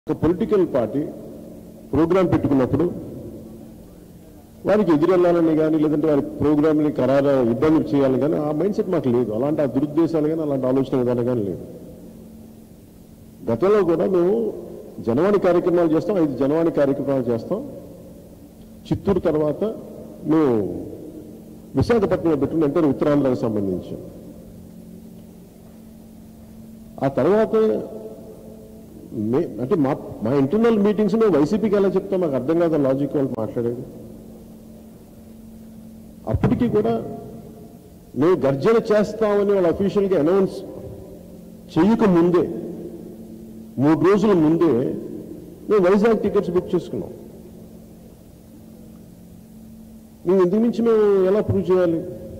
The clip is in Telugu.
ఒక పొలిటికల్ పార్టీ ప్రోగ్రాం పెట్టుకున్నప్పుడు వారికి ఎదురెళ్ళాలని కానీ లేదంటే వారి ప్రోగ్రామ్ని ఖరారు ఇబ్బంది చేయాలని కానీ ఆ మైండ్ సెట్ మాకు లేదు అలాంటి ఆ దురుద్దేశాలు కానీ అలాంటి ఆలోచన విధానం కానీ లేదు గతంలో కూడా మేము జనవాణి కార్యక్రమాలు చేస్తాం ఐదు జనవాణి కార్యక్రమాలు చేస్తాం చిత్తూరు తర్వాత మేము విశాఖపట్నంలో పెట్టుకున్న ఎంటర్ ఉత్తరాంధ్రకు సంబంధించి ఆ తర్వాత మే అంటే మా మా ఇంటర్నల్ మీటింగ్స్ మేము వైసీపీకి ఎలా చెప్తాం మాకు అర్థం కాదు లాజిక్ వాళ్ళు మాట్లాడేది అప్పటికి కూడా మేము గర్జన చేస్తామని వాళ్ళు అఫీషియల్గా అనౌన్స్ చేయక ముందే మూడు రోజుల ముందే మేము వైజాగ్ టికెట్స్ బుక్ చేసుకున్నాం మేము ఇంతకు మించి మేము ఎలా ప్రూవ్ చేయాలి